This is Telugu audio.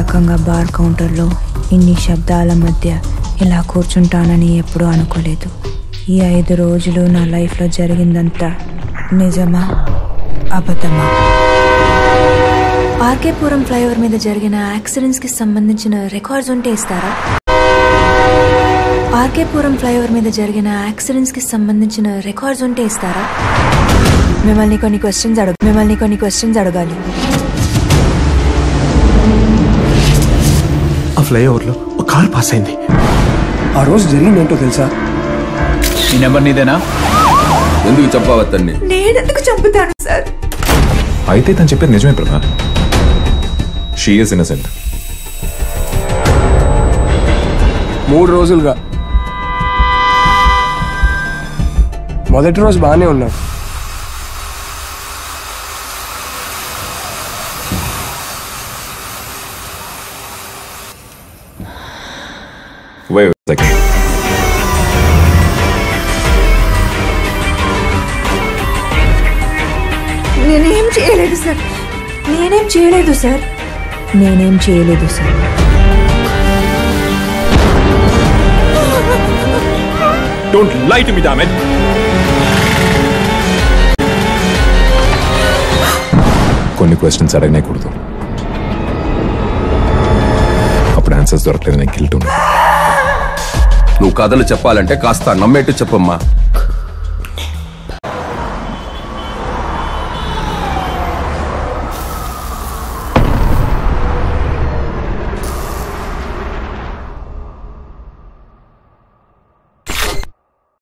రకంగా బార్ కౌంటర్లో ఇన్ని శబ్దాల మధ్య ఇలా కూర్చుంటానని ఎప్పుడూ అనుకోలేదు ఈ ఐదు రోజులు నా లైఫ్లో జరిగిందంతా నిజమా అబద్ధమా ఆర్కేపురం ఫ్లైఓవర్ మీద జరిగిన యాక్సిడెంట్స్ కి సంబంధించిన రికార్డ్స్ ఉంటే ఇస్తారా ఆర్కేపురం ఫ్లైఓవర్ మీద జరిగిన యాక్సిడెంట్స్ కి సంబంధించిన రికార్డ్స్ ఉంటే ఇస్తారా మిమ్మల్ని కొన్ని క్వశ్చన్స్ అడగ మిమ్మల్ని కొన్ని క్వశ్చన్స్ అడగాలి ఆ ఫ్లైఓవర్లో ఒక కార్ పాస్ అయింది ఆ రోజు జరిగిందేంటో తెలుసా ఈ నెంబర్ నీదేనా ఎందుకు చెప్పావు అతన్ని నేనెందుకు చంపుతాను సార్ అయితే తను చెప్పేది నిజమే ప్రభా షీ ఈస్ ఇన్నసెంట్ మూడు రోజులుగా మొదటి రోజు బాగానే ఉన్నావు Wait a second. నేనేం చేయలేదు సార్ నేనేం చేయలేదు సార్ నేనేం చేయలేదు sir Don't lie to me, damn it! కొన్ని క్వశ్చన్స్ అడగనే కూడదు అప్పుడు ఆన్సర్స్ దొరకలేదు నేను గిల్ట్ నువ్వు కథలు చెప్పాలంటే కాస్త నమ్మేట్టు చెప్పమ్మా